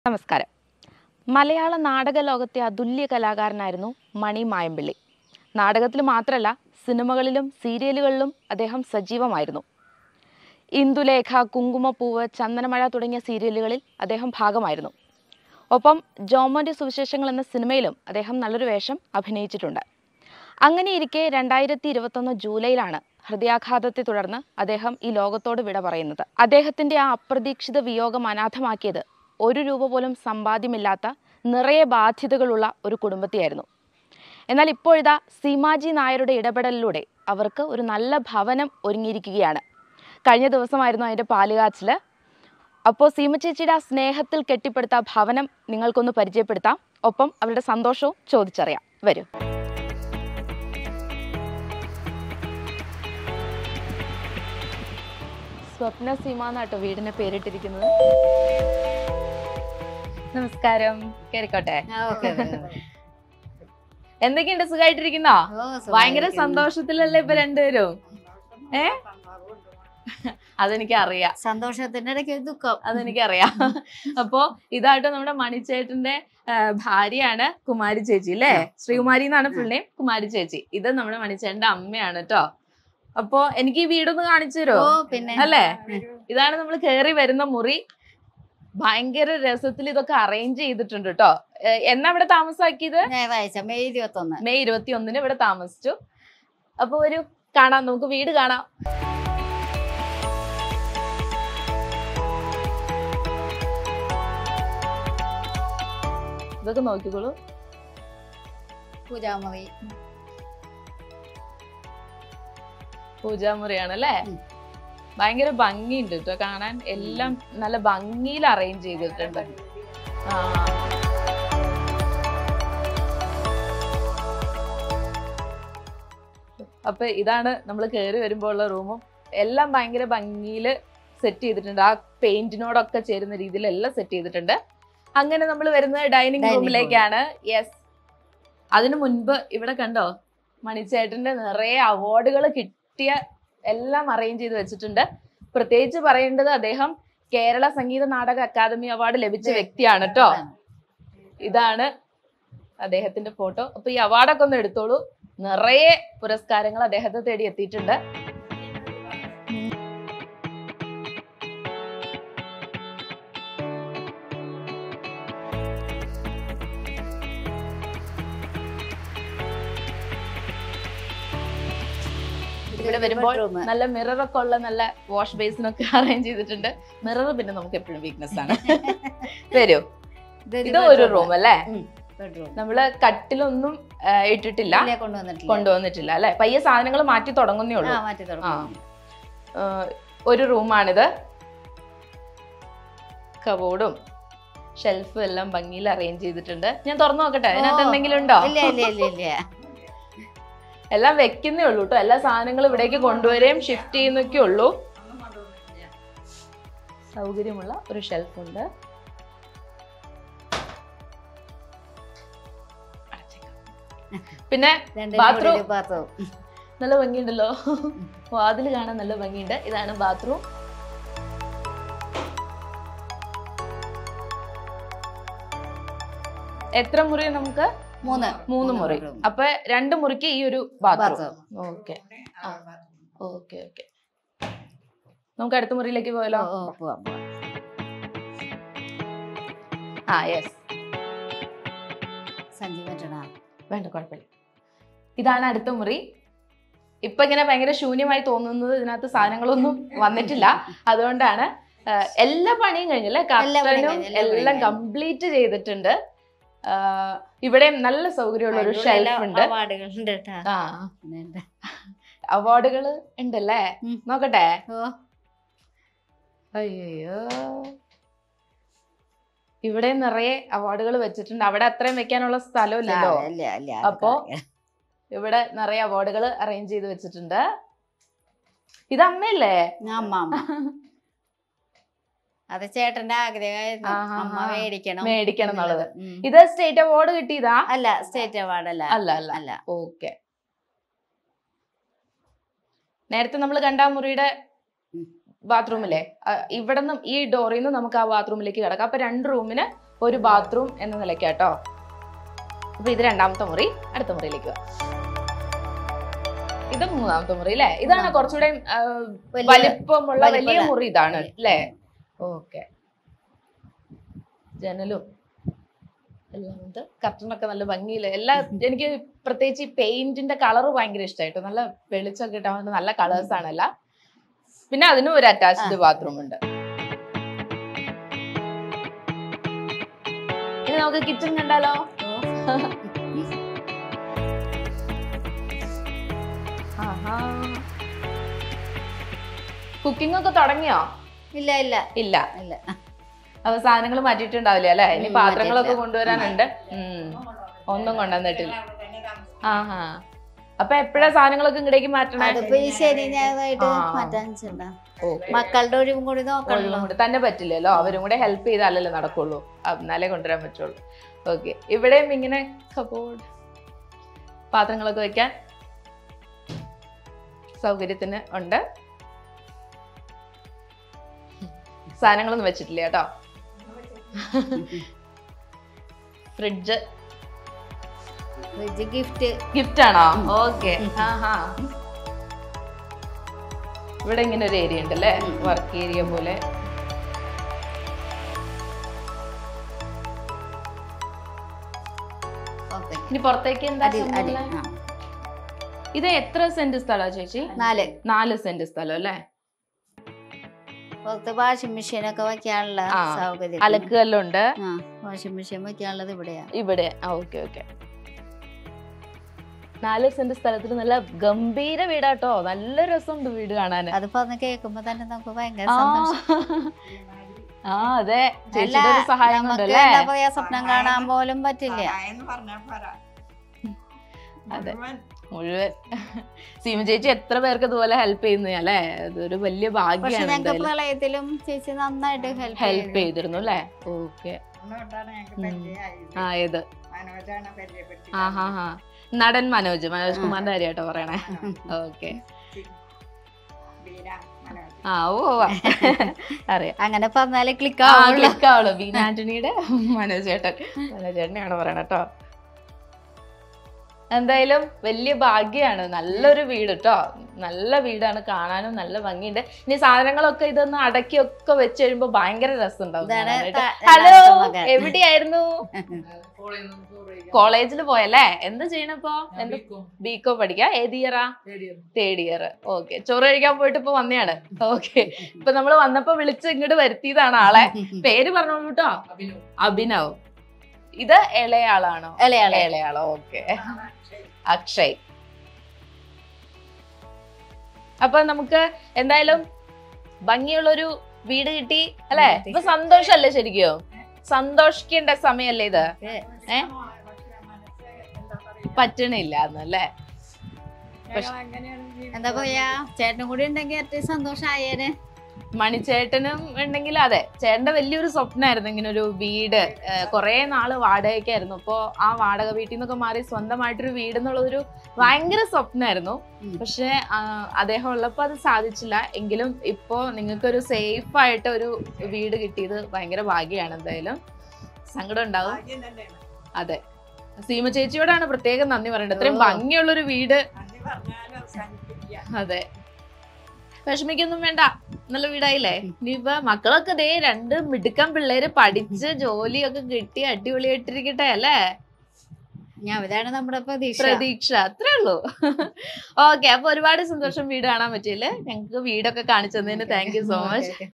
നമസ്കാരം മലയാള നാടക ലോകത്തെ അതുല്യ കലാകാരനായിരുന്നു മണി മായമ്പിള്ളി നാടകത്തിൽ മാത്രമല്ല സിനിമകളിലും സീരിയലുകളിലും അദ്ദേഹം സജീവമായിരുന്നു ഇന്ദുലേഖ കുങ്കുമപ്പൂവ് ചന്ദനമഴ തുടങ്ങിയ സീരിയലുകളിൽ അദ്ദേഹം ഭാഗമായിരുന്നു ഒപ്പം ജോമോന്റെ സുവിശേഷങ്ങൾ എന്ന സിനിമയിലും അദ്ദേഹം നല്ലൊരു വേഷം അഭിനയിച്ചിട്ടുണ്ട് അങ്ങനെയിരിക്കെ രണ്ടായിരത്തി ഇരുപത്തൊന്ന് ജൂലൈയിലാണ് ഹൃദയാഘാതത്തെ തുടർന്ന് അദ്ദേഹം ഈ ലോകത്തോട് വിട പറയുന്നത് അദ്ദേഹത്തിന്റെ ആ അപ്രതീക്ഷിത വിയോഗം അനാഥമാക്കിയത് ഒരു രൂപ പോലും സമ്പാദ്യമില്ലാത്ത നിറയെ ബാധ്യതകളുള്ള ഒരു കുടുംബത്തെയായിരുന്നു എന്നാൽ ഇപ്പോഴിതാ സീമാജി നായരുടെ ഇടപെടലിലൂടെ അവർക്ക് ഒരു നല്ല ഭവനം ഒരുങ്ങിയിരിക്കുകയാണ് കഴിഞ്ഞ ദിവസമായിരുന്നു അതിൻ്റെ പാലുകാച്ചില് അപ്പോൾ സീമ ചേച്ചിയുടെ ആ സ്നേഹത്തിൽ കെട്ടിപ്പടുത്ത ആ ഭവനം നിങ്ങൾക്കൊന്ന് പരിചയപ്പെടുത്താം ഒപ്പം അവരുടെ സന്തോഷവും ചോദിച്ചറിയാം വരൂ സ്വപ്ന സീമ എന്നാട്ടോ വീടിന് പേരിട്ടിരിക്കുന്നത് നമസ്കാരം കേറിക്കോട്ടെ എന്തൊക്കെയുണ്ട് സുഖമായിട്ടിരിക്കുന്നോ ഭയങ്കര സന്തോഷത്തിലല്ലേ ഇപ്പൊ രണ്ടുപേരും ഏ അതെനിക്ക് അറിയാം സന്തോഷത്തിന്റെ ഇടയ്ക്ക് ഒരു ദുഃഖം അതെനിക്കറിയാം അപ്പോ ഇതായിട്ട് നമ്മുടെ മണിച്ചേട്ടന്റെ ആ, ഭാര്യയാണ് കുമാരി ചേച്ചി അല്ലേ ശ്രീകുമാരി എന്നാണ് ഫുൾ നെയിം കുമാരി ചേച്ചി ഇത് നമ്മുടെ മണിച്ചേട്ടന്റെ അമ്മയാണ് കേട്ടോ അപ്പോ എനിക്ക് ഈ വീടൊന്ന് കാണിച്ചു ഓ തരുമോ പിന്നെ അല്ലേ ഇതാണ് നമ്മൾ കയറി വരുന്ന മുറി ഭയങ്കര രസത്തിൽ ഇതൊക്കെ അറേഞ്ച് ചെയ്തിട്ടുണ്ട് കേട്ടോ എന്നാ ഇവിടെ താമസാക്കിയത് ഞായറാഴ്ച മെയ് ഇരുപത്തി ഒന്ന് മെയ് ഇരുപത്തി ഒന്നിന് ഇവിടെ താമസിച്ചു അപ്പൊ ഒരു കാണാം നമുക്ക് വീട് കാണാം ഇതൊക്കെ നോക്കിക്കോളൂ പൂജാമുറി പൂജാമുറിയാണ് അല്ലേ ഉം. ഭയങ്കര ഭംഗിയുണ്ട് കേട്ടോ കാണാൻ എല്ലാം നല്ല ഭംഗിയിൽ അറേഞ്ച് ചെയ്തിട്ടുണ്ട് ആ അപ്പൊ ഇതാണ് നമ്മൾ കയറി വരുമ്പോൾ ഉള്ള റൂമും എല്ലാം ഭയങ്കര ഭംഗിയിൽ സെറ്റ് ചെയ്തിട്ടുണ്ട് ആ പെയിന്റിനോടൊക്കെ ചേരുന്ന രീതിയിൽ എല്ലാം സെറ്റ് ചെയ്തിട്ടുണ്ട് അങ്ങനെ നമ്മൾ വരുന്നത് ഡൈനിങ് Dining റൂമിലേക്കാണ് യെസ് അതിനു മുൻപ് ഇവിടെ കണ്ടോ മണിച്ചേട്ടന്റെ നിറയെ അവാർഡുകൾ കിട്ടിയ എല്ലാം അറേഞ്ച് ചെയ്ത് വെച്ചിട്ടുണ്ട് പ്രത്യേകിച്ച് പറയേണ്ടത് അദ്ദേഹം കേരള സംഗീത നാടക അക്കാദമി അവാർഡ് ലഭിച്ച വ്യക്തിയാണ് കേട്ടോ ഇതാണ് അദ്ദേഹത്തിന്റെ ഫോട്ടോ അപ്പൊ ഈ അവാർഡൊക്കെ ഒന്ന് എടുത്തോളൂ നിറയെ പുരസ്കാരങ്ങൾ അദ്ദേഹത്തെ തേടി എത്തിയിട്ടുണ്ട് ഇവിടെ വരുമ്പോൾ bedroom. നല്ല മിററൊക്കെ ഉള്ള നല്ല വാഷ് ബേസിനൊക്കെ അറേഞ്ച് ചെയ്തിട്ടുണ്ട് മിറർ പിന്നെ നമുക്ക് എപ്പോഴും വീക്ക്നെസ് ആണ് വരൂ ഇതൊരു ഇത് ഒരു bedroom. റൂം അല്ലേ ഉം, bedroom. നമ്മള് കട്ടിലൊന്നും ആ, ഇട്ടിട്ടില്ല ഇല്ലേ, കൊണ്ടുവന്നിട്ടില്ല കൊണ്ടുവന്നിട്ടില്ല അല്ലെ പയ്യെ സാധനങ്ങൾ മാറ്റി തുടങ്ങുന്നേ ആ ഉള്ളൂ മാറ്റി തുടങ്ങും ആ, ഒരു റൂമാണിത് കബോർഡും ഷെൽഫും എല്ലാം ഭംഗിയിൽ അറേഞ്ച് ചെയ്തിട്ടുണ്ട് ഞാൻ തുറന്നു നോക്കട്ടെ അതിനകത്ത് ഓ. എന്തെങ്കിലും ഉണ്ടോ ഇല്ല ഇല്ല ഇല്ല ഇല്ല എല്ലാം വെക്കുന്നേ ഉള്ളൂ കേട്ടോ എല്ലാ സാധനങ്ങളും ഇവിടേക്ക് കൊണ്ടുവരികയും ഷിഫ്റ്റ് ചെയ്യുന്നൊക്കെ ഉള്ളൂ സൗകര്യമുള്ള ഒരു ഷെൽഫ് ഉണ്ട് പിന്നെ രണ്ട് Bathroom. ബാത്റൂം നല്ല ഭംഗിയുണ്ടല്ലോ വാതിൽ കാണാൻ നല്ല ഭംഗിയുണ്ട് ഇതാണ് ബാത്റൂം എത്ര മുറി നമുക്ക് മൂന്ന് മൂന്ന് മുറി bedroom. അപ്പൊ രണ്ട് മുറിക്ക് ഈ ഒരു bathroom Bathroom. Okay okay okay നമുക്ക് അടുത്ത മുറിയിലേക്ക് പോയാലോ ഓ, ഓ, പോവാം, പോവാം. ആ യെസ് സഞ്ജീവ് മറ്റണ വേണ്ട കുഴപ്പമില്ല ഇതാണ് അടുത്ത മുറി ഇപ്പൊ ഇങ്ങനെ ഭയങ്കര ശൂന്യമായി തോന്നുന്നത് ഇതിനകത്ത് സാധനങ്ങളൊന്നും വന്നിട്ടില്ല അതുകൊണ്ടാണ് ആ, എല്ലാ പണിയും കഴിഞ്ഞല്ലേ എല്ലാ പണിയും കർട്ടനും കഴിഞ്ഞു, എല്ലാ പണിയും എല്ലാം കഴിഞ്ഞു. കംപ്ലീറ്റ് ചെയ്തിട്ടുണ്ട് ആ, ഇവിടെയും നല്ല സൗകര്യമുള്ള ഒരു അതിനുള്ള ഷെൽഫ് എല്ലാ ഉണ്ട് അവാർഡുകളുണ്ട് കേട്ടാ ആ ഉണ്ട്. അവാർഡുകൾ ഉണ്ടല്ലേ ഉം. നോക്കട്ടെ ഓ അയ്യോ ഇവിടെ നിറയെ അവാർഡുകൾ വെച്ചിട്ടുണ്ട് അവിടെ അത്രയും വെക്കാനുള്ള സ്ഥലമില്ലല്ലോ ഇല്ല ഇല്ല അപ്പോ? ഇവിടെ നിറയെ അവാർഡുകൾ അറേഞ്ച് ചെയ്ത് വെച്ചിട്ടുണ്ട് ഇത് അമ്മയല്ലേ അമ്മ അമ്മ അത് ചേട്ടന്റെ ആഗ്രഹമായിരുന്നു ആഹാ, അമ്മ ആ. മേടിക്കണം മേടിക്കണം എന്നുള്ളത് ഉം. ഇത് സ്റ്റേറ്റ് അവാർഡ് കിട്ടിയതാ അല്ല സ്റ്റേറ്റ് അവാർഡ് അല്ല അല്ല അല്ല അല്ല ഓക്കെ നേരത്തെ നമ്മൾ കണ്ട ആ മുറിയുടെ ഉം. ബാത്റൂമിലെ ഇവിടെ നിന്നും ഈ ഡോറിൽ നിന്ന് നമുക്ക് ആ ബാത്റൂമിലേക്ക് കിടക്കാം അപ്പൊ രണ്ട് റൂമിന് ഒരു ബാത്റൂം എന്ന നിലയ്ക്കാട്ടോ അപ്പൊ ഇത് രണ്ടാമത്തെ മുറി അടുത്ത മുറിയിലേക്ക് വാ. ഇത് മൂന്നാമത്തെ മുറി അല്ലേ ഇതാണ് കുറച്ചുകൂടെ ആ, വലിയ- വലിപ്പമുള്ള വലിയ വലിപ്പമുള്ള. മുറി ഇതാണ് അല്ലേ ഓക്കെ ജനലും എല്ലാം ഉണ്ട് കർട്ടനൊക്കെ നല്ല ഭംഗിയില്ല എല്ലാ എനിക്ക് പ്രത്യേകിച്ച് ഈ പെയിന്റിന്റെ കളർ ഭയങ്കര ഇഷ്ടമായിട്ടോ നല്ല വെളിച്ചമൊക്കെ ഇട്ടാൻ വേണ്ടി നല്ല കളേഴ്സ് ആണല്ല പിന്നെ അതിനും ഒരു അറ്റാച്ച്ഡ് ബാത്റൂം ഉണ്ട് ഇനി നമുക്ക് കിച്ചൺ കണ്ടാലോ കുക്കിംഗ് ഒക്കെ തുടങ്ങിയോ ഇല്ല ഇല്ല ഇല്ല ഇല്ല അപ്പൊ സാധനങ്ങൾ മാറ്റിയിട്ടുണ്ടാവില്ല അല്ലെ ഇനി ഉം, പാത്രങ്ങളൊക്കെ മാറ്റിയിട്ടില്ല. കൊണ്ടുവരാനുണ്ട് ഉം. ഒന്നും കൊണ്ടുവന്നിട്ടില്ല ആഹാ അപ്പൊ എപ്പോഴാ സാധനങ്ങളൊക്കെ ഇങ്ങടേക്ക് മാറ്റണേ അതിപ്പോ ഈ ശനി ഞായറായിട്ട് ആ. മാറ്റാൻ വെച്ചിട്ടുണ്ടാ ഓക്കെ മക്കളുടെ ഒഴിവും കൂടി നോക്കണല്ലോ കൂടെ തന്നെ പറ്റില്ലല്ലോ അവരും കൂടെ ഹെൽപ്പ് ചെയ്താലല്ലേ നടക്കുള്ളൂ അ- എന്നാലേ കൊണ്ടുവരാൻ പറ്റുള്ളൂ ഓക്കെ ഇവിടെയും ഇങ്ങനെ കബോർഡ് പാത്രങ്ങളൊക്കെ വെക്കാൻ സൗകര്യത്തിന് ഉണ്ട് സാധനങ്ങളൊന്നും വെച്ചിട്ടില്ല കേട്ടോ ഫ്രിഡ്ജ് ഫ്രിഡ്ജ് ഗിഫ്റ്റ് ഗിഫ്റ്റ് ആണോ ഓക്കെ ആഹാ ഇവിടെ ഇങ്ങനെ ഒരു ഏരിയ ഉണ്ട് അല്ലേ ഉം. വർക്ക് ഏരിയ പോലെ ഓക്കെ ഇനി പുറത്തേക്ക് എന്താ അടി അടി സംഭവം? ആ. ഇത് എത്ര സെന്റ് സ്ഥലമാ ചേച്ചി നാല് നാല് സെന്റ് സ്ഥലം അല്ലേ പുറത്ത് വാഷിംഗ് മെഷീൻ ഒക്കെ വെക്കാനുള്ള ആ, സൗകര്യം അലക്കുകല്ലുണ്ട് ആ വാഷിംഗ് മെഷീൻ വെക്കാനുള്ളത് ഇവിടെയാ ഇവിടെ ആ ഓക്കെ ഓക്കെ നാല് സെന്റ് സ്ഥലത്തിൽ നല്ല ഗംഭീര വീടാട്ടോ നല്ല രസമുണ്ട് വീട് കാണാന് അത് പറഞ്ഞ് കേൾക്കുമ്പോ തന്നെ നമുക്ക് ഭയങ്കര ആ. സന്തോഷം ആ അതെ അല്ല, ചേച്ചിയുടെ ഒരു സഹായം നമുക്ക് കൊണ്ടല്ലേ എന്താ പറയാ സ്വപ്നം കാണാൻ പോലും പറ്റില്ല അതെ. മുഴുവൻ സീമ ചേച്ചി എത്ര പേർക്ക് ഇതുപോലെ ഹെൽപ്പ് ചെയ്യുന്ന അല്ലേ അതൊരു വലിയ പക്ഷെ ഭാഗ്യമാണ് ഞങ്ങൾക്ക് എന്തായാലും പ്രളയത്തിലും ചേച്ചി നന്നായിട്ട് ഹെൽപ്പ് ഹെൽപ്പ് ചെയ്തിരുന്നു അല്ലേ ഓക്കെ ആ ഏത് ആ ഹാ ഹാ നടൻ മനോജ് മനോജ് ആ. കുമാറിന്റെ കാര്യമായിട്ടോ പറയണേ ഓക്കെ ആ ഓ അറിയാം അങ്ങനെ പറഞ്ഞാലേ ക്ലിക്ക് ആ ആവുള്ളൂ ക്ലിക്ക് ആവുള്ളൂ ബീന ആന്റണിയുടെ മനോജ് ചേട്ടൻ മനോജ് ചേട്ടനെയാണ് പറയണേ കേട്ടോ എന്തായാലും വലിയ ഭാഗ്യാണ് നല്ലൊരു വീട് കേട്ടോ നല്ല വീടാണ് കാണാനും നല്ല ഭംഗിയുണ്ട് ഇനി സാധനങ്ങളൊക്കെ ഇതൊന്ന് അടക്കി ഒക്കെ വെച്ച് കഴിയുമ്പോ ഭയങ്കര രസമുണ്ടാവും ഇതാണ് കാണാനായിട്ട്. ത- ഹലോ രണ്ടാമത്തെ മകൻ. എവിടെയായിരുന്നു കോളേജിൽ പോയല്ലേ എന്താ ചെയ്യണപ്പോ എന്താ ബികോ പഠിക്കാ ഏത് ഇയറാ തേർഡ് ഇയർ ഓക്കെ ചോറ് കഴിക്കാൻ പോയിട്ട് ഇപ്പൊ വന്നെയാണ് ഓക്കെ ഇപ്പൊ നമ്മള് വന്നപ്പോ വിളിച്ച് ഇങ്ങോട്ട് വരുത്തിയതാണ് ആളെ പേര് പറഞ്ഞോളൂ കേട്ടോ അഭിനവ് ഇത് ഇളയാളാണോ ഇളയാളെ ഇളയാളോ ഓക്കെ അക്ഷയ് അപ്പൊ നമുക്ക് എന്തായാലും ഭംഗിയുള്ളൊരു വീട് കിട്ടി അല്ലെ ഇപ്പൊ സന്തോഷല്ലേ ശരിക്കും സന്തോഷിക്കേണ്ട സമയല്ലേ ഇത് ഏ പറ്റണില്ല എന്നല്ലേ എന്താ പറയാ ചേട്ടനും കൂടി ഉണ്ടെങ്കിൽ ഏറ്റവും സന്തോഷായേനെ മണിച്ചേട്ടനും ഉണ്ടെങ്കിൽ അതെ ചേട്ടന്റെ വലിയൊരു സ്വപ്നമായിരുന്നു ഇങ്ങനെ ഒരു വീട് കുറെ നാള് വാടകയ്ക്കായിരുന്നു അപ്പോ ആ വാടക വീട്ടിൽ നിന്നൊക്കെ മാറി സ്വന്തമായിട്ടൊരു വീട് എന്നുള്ളതൊരു ഭയങ്കര സ്വപ്നമായിരുന്നു ഉം. പക്ഷെ അദ്ദേഹം ഉള്ളപ്പോ അത് സാധിച്ചില്ല എങ്കിലും ഇപ്പോ നിങ്ങൾക്കൊരു സേഫ് ആയിട്ട് ഒരു വീട് കിട്ടിയത് ഭയങ്കര ഭാഗ്യമാണ് എന്തായാലും സങ്കടം ഉണ്ടാവും അതെ സീമ ചേച്ചിയോടാണ് പ്രത്യേകം നന്ദി പറയേണ്ടത് ഇത്രയും ഓ. ഭംഗിയുള്ളൊരു വീട് അതെ വിഷമിക്കൊന്നും വേണ്ട നല്ല വീടായില്ലേ ഇനിയിപ്പൊ മക്കളൊക്കെ ദേ രണ്ട് മിടുക്കൻ പിള്ളേര് പഠിച്ച് ജോലിയൊക്കെ കിട്ടി അടിപൊളിയായിട്ടിരിക്കട്ടെ അല്ലേ ഞാൻ ഇതാണ് നമ്മുടെ പ്രതീക്ഷ പ്രതീക്ഷ അത്രേ ഉള്ളൂ ഓക്കെ അപ്പൊ ഒരുപാട് സന്തോഷം വീട് കാണാൻ പറ്റിയില്ലേ ഞങ്ങൾക്ക് വീടൊക്കെ കാണിച്ചു തന്നതിന് താങ്ക് യു സോ മച്ച്